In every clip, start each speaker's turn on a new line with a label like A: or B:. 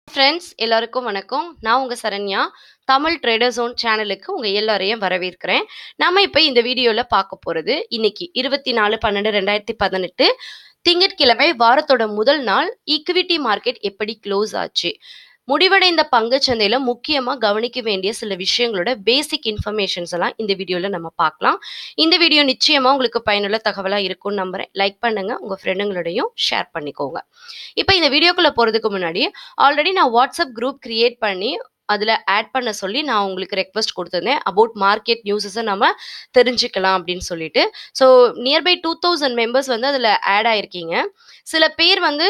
A: friends எல்லாருக்கும் வணக்கம் நான் உங்கள் சரண்யா தமிழ் ட்ரேடர் ஜோன் சேனலுக்கு உங்கள் எல்லாரையும் வரவேற்கிறேன் நம்ம இப்போ இந்த வீடியோவில் பார்க்க போகிறது இன்னைக்கு இருபத்தி நாலு பன்னெண்டு ரெண்டாயிரத்தி பதினெட்டு திங்கட்கிழமை வாரத்தோட முதல் நாள் ஈக்விட்டி மார்க்கெட் எப்படி க்ளோஸ் ஆச்சு முடிவடைந்த பங்குச்சந்தையில் முக்கியமாக கவனிக்க வேண்டிய சில விஷயங்களோட பேசிக் இன்ஃபர்மேஷன்ஸ் எல்லாம் இந்த வீடியோவில் நம்ம பார்க்கலாம் இந்த வீடியோ நிச்சயமாக உங்களுக்கு பயனுள்ள தகவலாக இருக்கும்னு நம்புறேன் லைக் பண்ணுங்க உங்கள் ஃப்ரெண்டுங்களோடையும் ஷேர் பண்ணிக்கோங்க இப்போ இந்த வீடியோக்குள்ளே போகிறதுக்கு முன்னாடி ஆல்ரெடி நான் வாட்ஸ்அப் குரூப் கிரியேட் பண்ணி அதில் ஆட் பண்ண சொல்லி நான் உங்களுக்கு ரெக்வஸ்ட் கொடுத்துருந்தேன் அபவுட் மார்க்கெட் நியூஸஸை நம்ம தெரிஞ்சுக்கலாம் அப்படின்னு சொல்லிட்டு so nearby two thousand members வந்து அதில் ஆட் ஆயிருக்கீங்க சில பேர் வந்து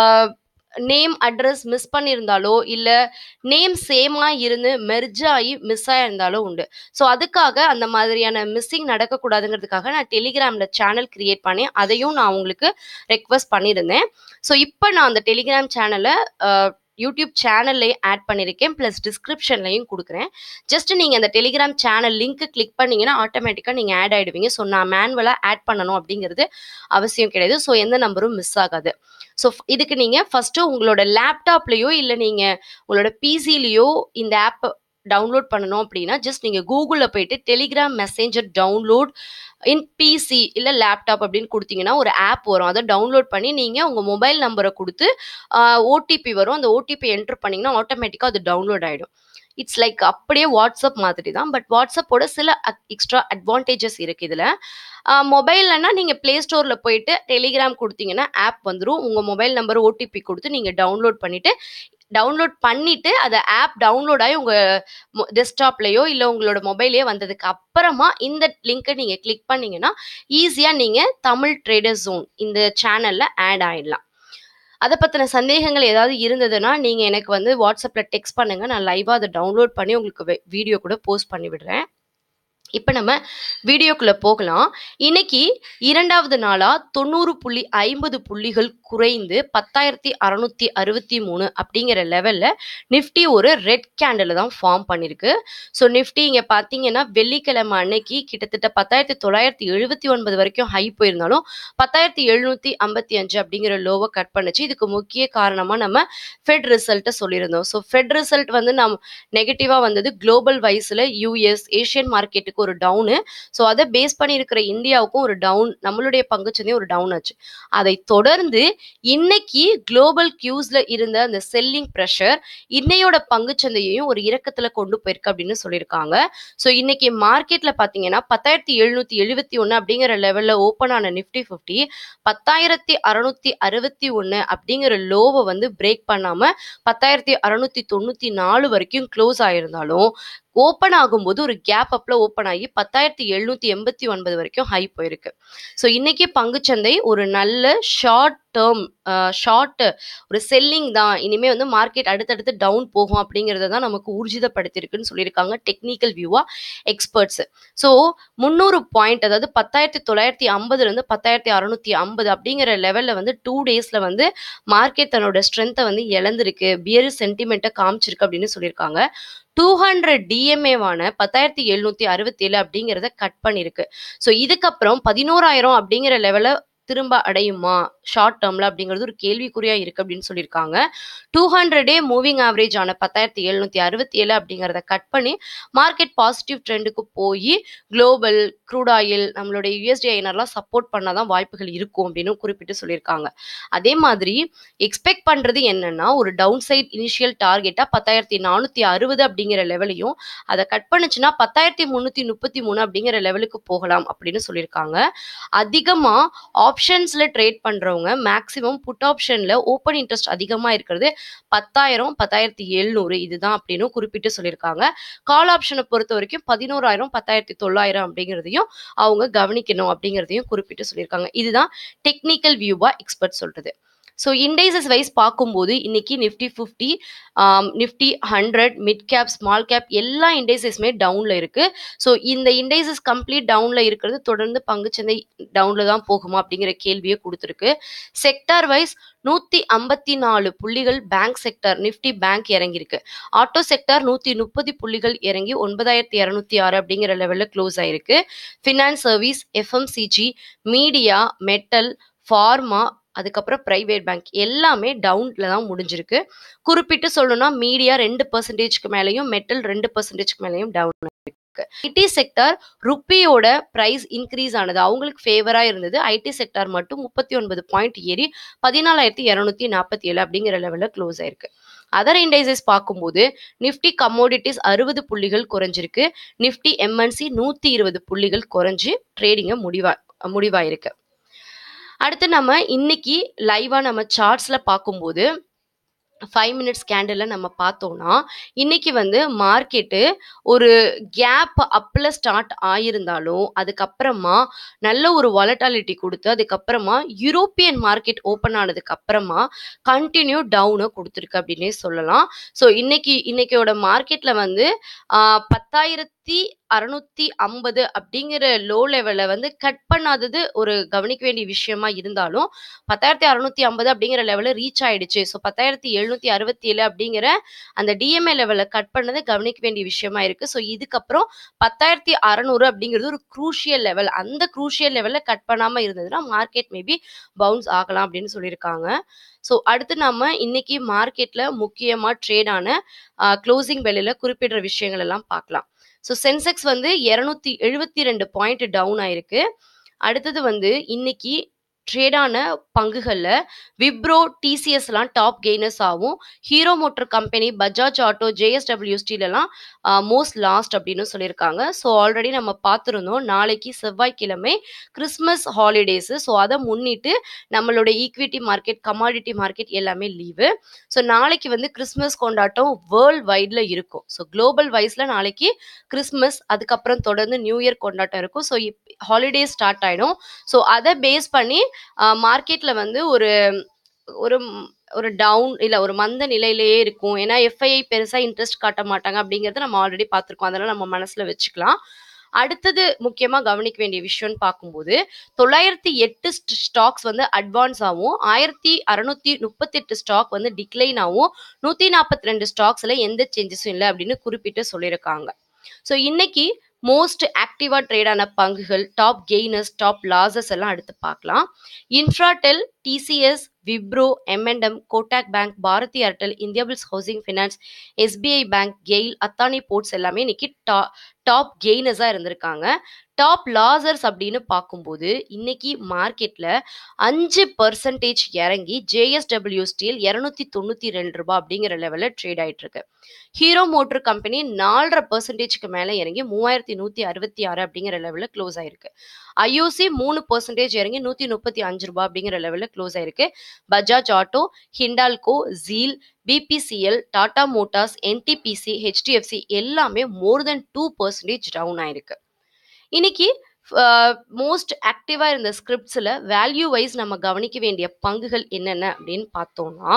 A: நேம் அட்ரஸ் மிஸ் பண்ணியிருந்தாலோ இல்லை நேம் சேமாக இருந்து மெர்ஜ் ஆகி மிஸ் ஆகியிருந்தாலோ உண்டு ஸோ அதுக்காக அந்த மாதிரியான மிஸ்ஸிங் நடக்கக்கூடாதுங்கிறதுக்காக நான் டெலிகிராமில் சேனல் கிரியேட் பண்ணி அதையும் நான் உங்களுக்கு ரெக்வஸ்ட் பண்ணியிருந்தேன் ஸோ இப்போ நான் அந்த டெலிகிராம் சேனலை யூடியூப் சேனல்லையும் ஆட் பண்ணியிருக்கேன் ப்ளஸ் டிஸ்கிரிப்ஷன்லையும் கொடுக்குறேன் ஜஸ்ட் நீங்கள் அந்த டெலிகிராம் சேனல் லிங்க் கிளிக் பண்ணிங்கன்னா ஆட்டோமேட்டிக்காக நீங்கள் ஆட் ஆகிடுவீங்க ஸோ நான் மேனுவலாக ஆட் பண்ணணும் அப்படிங்கிறது அவசியம் கிடையாது ஸோ எந்த நம்பரும் மிஸ் ஆகாது ஸோ இதுக்கு நீங்கள் ஃபஸ்ட்டு உங்களோட லேப்டாப்லேயோ இல்லை நீங்கள் உங்களோட பிசிலேயோ இந்த ஆப் டவுன்லோட் பண்ணணும் அப்படின்னா ஜஸ்ட் நீங்கள் கூகுளில் போயிட்டு Telegram Messenger download in PC இல்லை லேப்டாப் அப்படின்னு கொடுத்தீங்கன்னா ஒரு ஆப் வரும் அதை டவுன்லோட் பண்ணி நீங்கள் உங்கள் மொபைல் நம்பரை கொடுத்து ஓடிபி வரும் அந்த ஓடிபி என்ட்ரு பண்ணிங்கன்னா ஆட்டோமேட்டிக்காக அது டவுன்லோட் ஆகிடும் இட்ஸ் லைக் அப்படியே வாட்ஸ்அப் மாதிரி தான் பட் வாட்ஸ்அப்போட சில எக்ஸ்ட்ரா அட்வான்டேஜஸ் இருக்குது இதில் மொபைல்லனா நீங்கள் ப்ளே ஸ்டோரில் போயிட்டு டெலிகிராம் கொடுத்தீங்கன்னா ஆப் வந்துடும் உங்கள் மொபைல் நம்பர் ஓடிபி கொடுத்து நீங்கள் டவுன்லோட் பண்ணிவிட்டு டவுன்லோட் பண்ணிவிட்டு அதை ஆப் டவுன்லோட் ஆகி உங்கள் டெஸ்க்டாப்லேயோ இல்லை உங்களோட மொபைலையோ வந்ததுக்கு அப்புறமா இந்த லிங்க்கை நீங்கள் கிளிக் பண்ணிங்கன்னா ஈஸியாக நீங்கள் தமிழ் ட்ரேடர் ஜோன் இந்த சேனலில் ஆட் ஆகிடலாம் அதை பற்றின சந்தேகங்கள் ஏதாவது இருந்ததுன்னா நீங்கள் எனக்கு வந்து வாட்ஸ்அப்பில் டெக்ஸ்ட் பண்ணுங்கள் நான் லைவாக அதை டவுன்லோட் பண்ணி உங்களுக்கு வீடியோ கூட போஸ்ட் பண்ணி விடுறேன் இப்போ நம்ம வீடியோக்குள்ளே போகலாம் இன்னைக்கு இரண்டாவது நாளாக தொண்ணூறு புள்ளி ஐம்பது புள்ளிகள் குறைந்து பத்தாயிரத்தி அறநூற்றி அறுபத்தி மூணு அப்படிங்கிற லெவலில் நிஃப்டி ஒரு ரெட் கேண்டில் தான் ஃபார்ம் பண்ணியிருக்கு ஸோ நிஃப்டி இங்கே பார்த்தீங்கன்னா வெள்ளிக்கிழமை அன்னைக்கு கிட்டத்தட்ட பத்தாயிரத்தி தொள்ளாயிரத்தி எழுபத்தி ஒன்பது வரைக்கும் ஹை போயிருந்தாலும் பத்தாயிரத்தி எழுநூற்றி ஐம்பத்தி அஞ்சு அப்படிங்கிற லோவை கட் பண்ணுச்சு இதுக்கு முக்கிய காரணமாக நம்ம ஃபெட் ரிசல்ட்டை சொல்லியிருந்தோம் ஸோ ஃபெட் ரிசல்ட் வந்து நம் நெகட்டிவாக வந்தது குளோபல் வைஸில் யூஎஸ் ஏஷியன் மார்க்கெட்டுக்கு ஒரு டவுனு ஸோ அதை பேஸ் பண்ணி இருக்கிற இந்தியாவுக்கும் ஒரு டவுன் நம்மளுடைய பங்குச்சந்தையும் ஒரு டவுன் ஆச்சு அதை தொடர்ந்து இன்னைக்கு குளோபல் கியூஸ்ல இருந்த அந்த செல்லிங் ப்ரெஷர் இன்னையோட பங்குச்சந்தையையும் ஒரு இறக்கத்துல கொண்டு போயிருக்கு அப்படின்னு சொல்லியிருக்காங்க ஸோ இன்னைக்கு மார்க்கெட்ல பாத்தீங்கன்னா பத்தாயிரத்தி எழுநூத்தி எழுபத்தி ஒன்று அப்படிங்கிற லெவல்ல ஓப்பன் ஆன நிஃப்டி ஃபிஃப்டி பத்தாயிரத்தி அறுநூத்தி அறுபத்தி ஒன்று அப்படிங்கிற லோவை வந்து பிரேக் பண்ணாம பத்தாயிரத்தி அறுநூத்தி தொண்ணூத்தி நாலு வரைக்கும் க்ளோஸ் ஆயிருந்தாலும் ஓப்பன் ஆகும்போது ஒரு கேப் அப்ல ஓப்பன் ஆகி பத்தாயிரத்தி எழுநூத்தி எண்பத்தி ஒன்பது வரைக்கும் ஹை போயிருக்கு ஸோ இன்னைக்கு பங்குச்சந்தை ஒரு நல்ல ஷார்ட் டேர்ம் ஷார்ட் ஒரு செல்லிங் தான் இனிமே வந்து மார்க்கெட் அடுத்தடுத்து டவுன் போகும் அப்படிங்கிறத தான் நமக்கு ஊர்ஜிதப்படுத்தியிருக்குன்னு சொல்லியிருக்காங்க டெக்னிக்கல் வியூவா எக்ஸ்பர்ட்ஸ் ஸோ முந்நூறு பாயிண்ட் அதாவது பத்தாயிரத்தி தொள்ளாயிரத்தி ஐம்பதுலேருந்து பத்தாயிரத்தி அறுநூத்தி ஐம்பது அப்படிங்கிற லெவலில் வந்து டூ டேஸில் வந்து மார்க்கெட் தன்னோட ஸ்ட்ரென்த்தை வந்து இழந்திருக்கு பியர் சென்டிமெண்ட்டை காமிச்சிருக்கு அப்படின்னு சொல்லியிருக்காங்க டூ ஹண்ட்ரட் டிஎம்ஏவான பத்தாயிரத்தி எழுநூத்தி அறுபத்தி ஏழு அப்படிங்கிறத கட் பண்ணியிருக்கு ஸோ இதுக்கப்புறம் பதினோராயிரம் அப்படிங்கிற லெவலில் திரும்ப அடையுமா ஷார்ட் டேர்மில் அப்படிங்கிறது ஒரு கேள்விக்குறியாக இருக்குது அப்படின்னு சொல்லியிருக்காங்க டூ ஹண்ட்ரடே மூவிங் ஆவரேஜ் ஆன பத்தாயிரத்தி எழுநூற்றி அறுபத்தி ஏழு அப்படிங்கிறத கட் பண்ணி மார்க்கெட் பாசிட்டிவ் ட்ரெண்டுக்கு போய் குளோபல் க்ரூட் ஆயில் நம்மளுடைய யூஎஸ்டி ஐனர்லாம் சப்போர்ட் பண்ணால் தான் வாய்ப்புகள் இருக்கும் அப்படின்னு குறிப்பிட்டு சொல்லியிருக்காங்க அதே மாதிரி எக்ஸ்பெக்ட் பண்ணுறது என்னன்னா ஒரு டவுன் சைட் இனிஷியல் டார்கெட்டாக பத்தாயிரத்தி நானூற்றி அறுபது அப்படிங்கிற லெவலையும் அதை கட் பண்ணுச்சுன்னா பத்தாயிரத்தி முந்நூற்றி முப்பத்தி மூணு அப்படிங்கிற லெவலுக்கு போகலாம் அப்படின்னு சொல்லியிருக்காங்க அதிகமாக ஆப்ஷன்ஸில் ட்ரேட் பண்ணுறவங்க மேக்ஸிமம் புட் ஆப்ஷனில் ஓப்பன் இன்ட்ரெஸ்ட் அதிகமாக இருக்கிறது பத்தாயிரம் பத்தாயிரத்தி எழுநூறு இதுதான் அப்படின்னு குறிப்பிட்டு சொல்லியிருக்காங்க கால் ஆப்ஷனை பொறுத்த வரைக்கும் பதினோராயிரம் பத்தாயிரத்தி தொள்ளாயிரம் அப்படிங்கிறதையும் அவங்க கவனிக்கணும் அப்படிங்கிறதையும் குறிப்பிட்டு சொல்லியிருக்காங்க இதுதான் டெக்னிக்கல் வியூவா எக்ஸ்பர்ட் சொல்றது ஸோ இண்டைசஸ் வைஸ் பார்க்கும்போது இன்னைக்கு Nifty fifty Nifty hundred mid cap small cap எல்லா இண்டைசஸுமே டவுனில் இருக்குது ஸோ இந்த இண்டைசஸ் கம்ப்ளீட் டவுனில் இருக்கிறது தொடர்ந்து பங்குச்சந்தை டவுனில் தான் போகுமா அப்படிங்கிற கேள்வியை கொடுத்துருக்கு செக்டார் வைஸ் நூற்றி ஐம்பத்தி நாலு புள்ளிகள் பேங்க் செக்டர் நிஃப்டி பேங்க் இறங்கியிருக்கு ஆட்டோ செக்டார் நூற்றி முப்பது புள்ளிகள் இறங்கி ஒன்பதாயிரத்தி இரநூத்தி ஆறு அப்படிங்கிற லெவலில் க்ளோஸ் ஆயிருக்கு finance service FMCG media metal pharma அதுக்கப்புறம் பிரைவேட் பேங்க் எல்லாமே டவுன்ல தான் முடிஞ்சிருக்கு குறிப்பிட்டு சொல்லணும்னா மீடியா ரெண்டு பர்சன்டேஜ்க்கு மேலேயும் மெட்டல் ரெண்டு பர்சன்டேஜ்க்கு மேலேயும் டவுன் இருக்கு ஐடி செக்டார் ருப்பியோட பிரைஸ் இன்க்ரீஸ் ஆனது அவங்களுக்கு ஃபேவரா இருந்தது ஐடி செக்டார் மட்டும் முப்பத்தி ஒன்பது பாயிண்ட் ஏறி பதினாலாயிரத்தி இரநூத்தி நாற்பத்தி ஏழு அப்படிங்கிற லெவலில் க்ளோஸ் ஆயிருக்கு அதர் இண்டைசஸ் பார்க்கும்போது நிஃப்டி கமோடிட்டிஸ் அறுபது புள்ளிகள் குறைஞ்சிருக்கு நிஃப்டி எம்என்சி நூற்றி இருபது புள்ளிகள் குறைஞ்சு ட்ரேடிங்கை முடிவா முடிவாயிருக்கு அடுத்து நம்ம இன்னைக்கு லைவாக நம்ம சார்ட்ஸில் பார்க்கும்போது ஃபைவ் மினிட்ஸ் கேண்டில் நம்ம பார்த்தோம்னா இன்னைக்கு வந்து மார்க்கெட்டு ஒரு கேப் அப்பில் ஸ்டார்ட் ஆயிருந்தாலும் அதுக்கப்புறமா நல்ல ஒரு வாலட்டாலிட்டி கொடுத்து அதுக்கப்புறமா யூரோப்பியன் மார்க்கெட் ஓப்பன் ஆனதுக்கு அப்புறமா கண்டினியூ டவுனை கொடுத்துருக்கு அப்படின்னே சொல்லலாம் ஸோ இன்னைக்கு இன்னைக்கோட மார்க்கெட்டில் வந்து ஆஹ், பத்தாயிரத்தி அறுநூத்தி ஐம்பது அப்படிங்கிற லோ லெவலை வந்து கட் பண்ணாதது ஒரு கவனிக்க வேண்டிய விஷயமா இருந்தாலும் பத்தாயிரத்தி அறுநூத்தி ஐம்பது அப்படிங்கிற லெவலில் ரீச் ஆயிடுச்சு ஸோ பத்தாயிரத்தி எழுநூத்தி அறுபத்தி ஏழு அப்படிங்கிற அந்த டிஎம்ஏ லெவலை கட் பண்ணது கவனிக்க வேண்டிய விஷயமா இருக்கு ஸோ இதுக்கப்புறம் பத்தாயிரத்தி அறநூறு அப்படிங்கிறது ஒரு குரூஷியல் லெவல் அந்த குரூஷியல் லெவலில் கட் பண்ணாம இருந்ததுன்னா மார்க்கெட் மேபி பவுன்ஸ் ஆகலாம் அப்படின்னு சொல்லியிருக்காங்க ஸோ அடுத்து நம்ம இன்னைக்கு மார்க்கெட்ல முக்கியமா ட்ரேடான க்ளோசிங் பெல்லில் குறிப்பிடுற விஷயங்கள் எல்லாம் பார்க்கலாம் ஸோ சென்செக்ஸ் வந்து இரநூத்தி எழுபத்தி ரெண்டு பாயிண்ட் டவுன் ஆயிருக்கு அடுத்தது வந்து இன்னைக்கு ட்ரேடான பங்குகளில் விப்ரோ டிசிஎஸ்லாம் டாப் கெய்னர்ஸ் ஆகும் Hero motor company Bajaj auto JSW ஸ்டீலெல்லாம் மோஸ்ட் லாஸ்ட் அப்படின்னு சொல்லியிருக்காங்க ஸோ ஆல்ரெடி நம்ம பார்த்துருந்தோம் நாளைக்கு செவ்வாய்க்கிழமை கிறிஸ்மஸ் ஹாலிடேஸு ஸோ அதை முன்னிட்டு நம்மளோட ஈக்விட்டி மார்க்கெட் கமாடிட்டி மார்க்கெட் எல்லாமே லீவு ஸோ நாளைக்கு வந்து கிறிஸ்மஸ் கொண்டாட்டம் வேர்ல்ட் வைடில் இருக்கும் ஸோ குளோபல் வைஸில் நாளைக்கு கிறிஸ்மஸ் அதுக்கப்புறம் தொடர்ந்து நியூ இயர் கொண்டாட்டம் இருக்கும் ஸோ ஹாலிடே ஸ்டார்ட் ஆகிடும் ஸோ அதை பேஸ் பண்ணி மார்க்கெட்டில் வந்து ஒரு ஒரு ம், ஒரு டவுன் இல்லை ஒரு மந்த நிலையிலேயே இருக்கும் ஏன்னா எஃப்ஐஐ பெருசாக இன்ட்ரெஸ்ட் காட்ட மாட்டாங்க அப்படிங்கிறத நம்ம ஆல்ரெடி பார்த்துருக்கோம் அதெல்லாம் நம்ம மனசில் வச்சுக்கலாம் அடுத்தது முக்கியமாக கவனிக்க வேண்டிய விஷயம்னு பார்க்கும்போது தொள்ளாயிரத்தி எட்டு ஸ்டாக்ஸ் வந்து அட்வான்ஸ் ஆகும் ஆயிரத்தி அறநூத்தி முப்பத்தெட்டு ஸ்டாக் வந்து டிக்ளைன் ஆகும் நூற்றி நாற்பத்தி ரெண்டு ஸ்டாக்ஸில் எந்த சேஞ்சஸும் இல்லை அப்படின்னு குறிப்பிட்டு சொல்லியிருக்காங்க ஸோ இன்னைக்கு மோஸ்ட் ஆக்டிவாக ட்ரேடான பங்குகள் டாப் கெய்னர்ஸ் டாப் லாசஸ் எல்லாம் அடுத்து பார்க்கலாம் Infratel TCS Wipro MNM Kotak bank Bharti Airtel India Bulls housing finance SBI bank GAIL Adani ports எல்லாமே இன்னைக்கு டா டாப் கெய்னர்ஸாக இருந்திருக்காங்க டாப் லாசர்ஸ் அப்படின்னு பார்க்கும்போது இன்னைக்கு மார்க்கெட்டில் அஞ்சு பர்சன்டேஜ் இறங்கி ஜேஎஸ்டபிள்யூ ஸ்டீல் இரநூத்தி தொண்ணூற்றி ரெண்டு ரூபாய் அப்படிங்கிற லெவலில் ட்ரேட் ஆயிட்டு இருக்கு ஹீரோ மோட்டர் கம்பெனி நாலரை பர்சன்டேஜ்க்கு மேலே இறங்கி மூவாயிரத்தி நூற்றி அறுபத்தி ஆறு அப்படிங்கிற லெவலில் க்ளோஸ் ஆயிருக்கு ஐஓசி மூணு பர்சன்டேஜ் இறங்கி நூற்றி முப்பத்தி அஞ்சு ரூபாய் அப்படிங்கிற லெவலில் க்ளோஸ் ஆயிருக்கு பஜாஜ் ஆட்டோ ஹிண்டால்கோ ஜீல் BPCL Tata motors NTPC HDFC எல்லாமே more than two percentage down ஆயிருக்கு இன்னைக்கு மோஸ்ட் ஆக்டிவாக இருந்த ஸ்கிரிப்ட்ஸில் வேல்யூ வைஸ் நம்ம கவனிக்க வேண்டிய பங்குகள் என்னென்ன அப்படின்னு பார்த்தோம்னா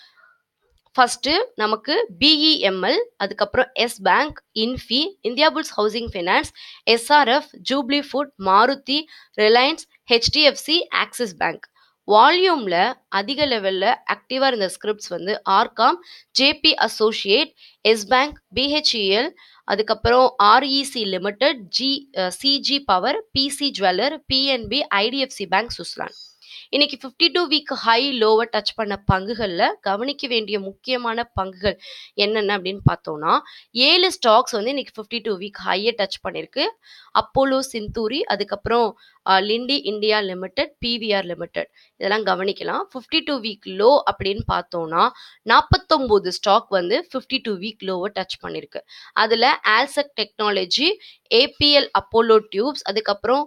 A: ஃபர்ஸ்ட் நமக்கு பிஇஎம்எல் அதுக்கப்புறம் Yes bank Infy India Bulls housing finance SRF Jubilee food Maruti Reliance HDFC Axis bank வால்யூமில் அதிக லெவலில் ஆக்டிவாக இருந்த ஸ்கிரிப்ட்ஸ் வந்து RCom JP Associate Yes bank BHEL அதுக்கப்புறம் ஆர்இசி லிமிடெட் ஜி CG power PC jeweller PNB IDFC bank Suzlon இன்னைக்கு ஃபிஃப்டி டூ வீக் ஹை லோவை டச் பண்ண பங்குகளில் கவனிக்க வேண்டிய முக்கியமான பங்குகள் என்னென்ன அப்படின்னு பார்த்தோம்னா ஏழு ஸ்டாக்ஸ் வந்து இன்னைக்கு ஃபிஃப்டி டூ வீக் ஹையை டச் பண்ணியிருக்கு அப்போலோ சிந்தூரி அதுக்கப்புறம் அஹ், Linde India limited PVR limited இதெல்லாம் கவனிக்கலாம் ஃபிஃப்டி டூ வீக் லோ அப்படின்னு பார்த்தோம்னா நாற்பத்தொம்போது ஸ்டாக் வந்து ஃபிஃப்டி டூ வீக் லோவை டச் பண்ணியிருக்கு அதில் Allsec technology APL Apollo tubes அதுக்கப்புறம்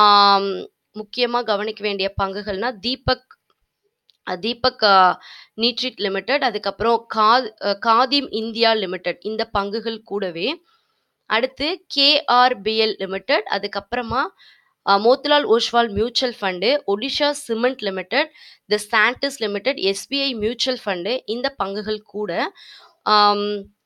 A: முக்கியமாக கவனிக்க வேண்டிய பங்குகள்னா தீபக் அஹ் தீபக் நீட்ரிட் லிமிடெட் அதுக்கப்புறம் கா அஹ் காதிம் இந்தியா லிமிடெட் இந்த பங்குகள் கூடவே அடுத்து கேஆர்பிஎல் லிமிடெட் அதுக்கப்புறமா அஹ், Motilal Oswal mutual fund Odisha cement limited the சாண்டிஸ் லிமிடெட் எஸ்பிஐ மியூச்சுவல் ஃபண்டு இந்த பங்குகள் கூட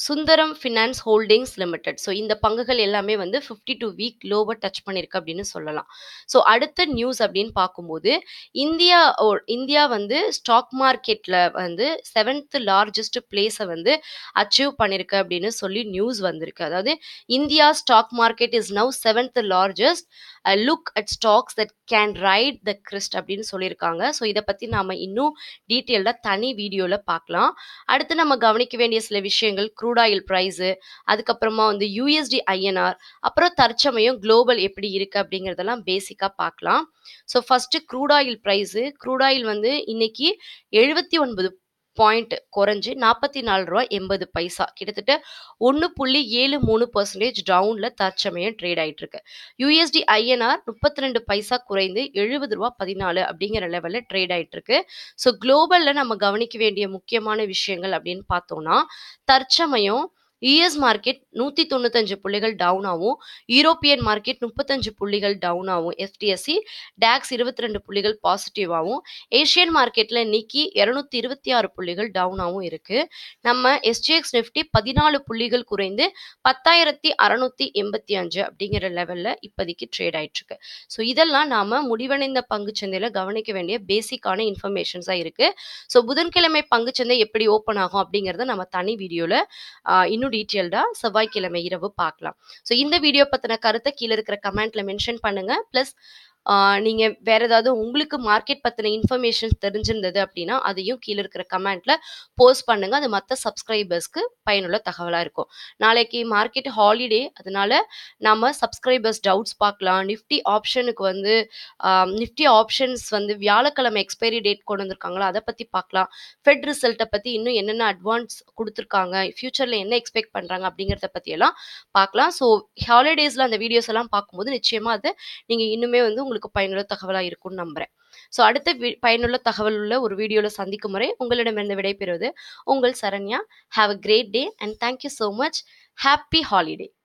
A: Sundaram finance holdings limited so இந்த பங்குகள் எல்லாமே வந்து ஃபிஃப்டி டூ வீக் லோவை டச் பண்ணியிருக்கு அப்படின்னு சொல்லலாம் ஸோ அடுத்த நியூஸ் அப்படின்னு பார்க்கும்போது இந்தியா ஓ- இந்தியா வந்து ஸ்டாக் மார்க்கெட்டில் வந்து செவன்த் லார்ஜஸ்ட் பிளேஸை வந்து அச்சீவ் பண்ணியிருக்கு அப்படின்னு சொல்லி நியூஸ் வந்திருக்கு அதாவது India stock market is now seventh largest look at stocks that can ride the crest அப்படின்னு சொல்லியிருக்காங்க ஸோ இதை பற்றி நாம் இன்னும் டீட்டெயில்டாக தனி வீடியோவில் பார்க்கலாம் அடுத்து நம்ம கவனிக்க வேண்டிய சில விஷயங்கள் க்ரூட் ஆயில் ப்ரைஸு அதுக்கப்புறமா வந்து யூஎஸ்டி ஐஎன்ஆர் அப்புறம் தற்சமயம் குளோபல் எப்படி இருக்குது அப்படிங்கிறதெல்லாம் பேசிக்காக பார்க்கலாம் so first crude oil price crude oil வந்து இன்னைக்கு எழுபத்தி ஒன்பது பாயிண்ட் குறைஞ்சு நாற்பத்தி நாலு ரூபா எண்பது பைசா கிட்டத்தட்ட ஒன்று புள்ளி ஏழு மூணு பர்சன்டேஜ் டவுனில் தற்சமயம் ட்ரேட் ஆயிட்டு இருக்கு யூஎஸ்டி ஐஎன்ஆர் முப்பத்தி ரெண்டு பைசா குறைந்து எழுபது ரூபா பதினாலு அப்படிங்கிற லெவலில் ட்ரேட் ஆயிட்டு இருக்கு ஸோ குளோபலில் நம்ம கவனிக்க வேண்டிய முக்கியமான விஷயங்கள் அப்படின்னு பார்த்தோம்னா தற்சமயம் யுஎஸ் மார்க்கெட் நூற்றி தொண்ணூத்தஞ்சு புள்ளிகள் டவுன் ஆகும் யூரோப்பியன் மார்க்கெட் முப்பத்தஞ்சு புள்ளிகள் டவுன் ஆகும் எஃப்டிஎஸ்சி டேக்ஸ் இருபத்தி ரெண்டு புள்ளிகள் பாசிட்டிவாகவும் ஏஷியன் மார்க்கெட்டில் இன்னைக்கு இரநூத்தி இருபத்தி ஆறு புள்ளிகள் டவுனாகவும் இருக்கு நம்ம எஸ்டிஎக்ஸ் நிஃப்டி பதினாலு புள்ளிகள் குறைந்து பத்தாயிரத்தி அறநூத்தி எண்பத்தி அஞ்சு அப்படிங்கிற லெவலில் இப்போதைக்கு ட்ரேட் ஆயிட்டு இருக்கு ஸோ இதெல்லாம் நாம முடிவடைந்த பங்குச்சந்தையில் கவனிக்க வேண்டிய பேசிக்கான இன்ஃபர்மேஷன்ஸாக இருக்கு ஸோ புதன்கிழமை பங்குச்சந்தை எப்படி ஓப்பன் ஆகும் அப்படிங்கிறத நம்ம தனி வீடியோவில் இன்னும் டீட்டெயில்டாக செவ்வாய்க்கிழமை இரவு பார்க்கலாம் ஸோ இந்த வீடியோ பற்றின கருத்தை கீழே இருக்கிற கமெண்ட்ல மென்ஷன் பண்ணுங்க ப்ளஸ் நீங்கள் வேற ஏதாவது உங்களுக்கு மார்க்கெட் பற்றின இன்ஃபர்மேஷன் தெரிஞ்சிருந்தது அப்படின்னா அதையும் கீழே இருக்கிற கமெண்ட்ல போஸ்ட் பண்ணுங்க அது மற்ற சப்ஸ்கிரைபர்ஸ்க்கு பயனுள்ள தகவலாக இருக்கும் நாளைக்கு மார்க்கெட் ஹாலிடே அதனால நாம சப்ஸ்கிரைபர்ஸ் டவுட்ஸ் பார்க்கலாம் நிஃப்டி ஆப்ஷனுக்கு வந்து நிஃப்டி ஆப்ஷன்ஸ் வந்து வியாழக்கிழமை எக்ஸ்பைரி டேட் கொண்டு வந்திருக்காங்களா அதை பற்றி பார்க்கலாம் ஃபெட் ரிசல்ட்டை பற்றி இன்னும் என்னென்ன அட்வான்ஸ் கொடுத்துருக்காங்க ஃப்யூச்சரில் என்ன எக்ஸ்பெக்ட் பண்ணுறாங்க அப்படிங்கிறத பற்றியெல்லாம் பார்க்கலாம் ஸோ ஹாலிடேஸில் அந்த வீடியோஸ் எல்லாம் பார்க்கும்போது நிச்சயமாக அது நீங்கள் இன்னுமே வந்து உங்களுக்கு பயனுள்ள தகவலாக இருக்கும்னு நம்புகிறேன் ஸோ அடுத்த வி- பயனுள்ள தகவல் உள்ள ஒரு வீடியோவில் சந்திக்கும் முறை உங்களிடமிருந்து விடைபெறுவது உங்கள் Saranya have a great day and thank you so much happy holiday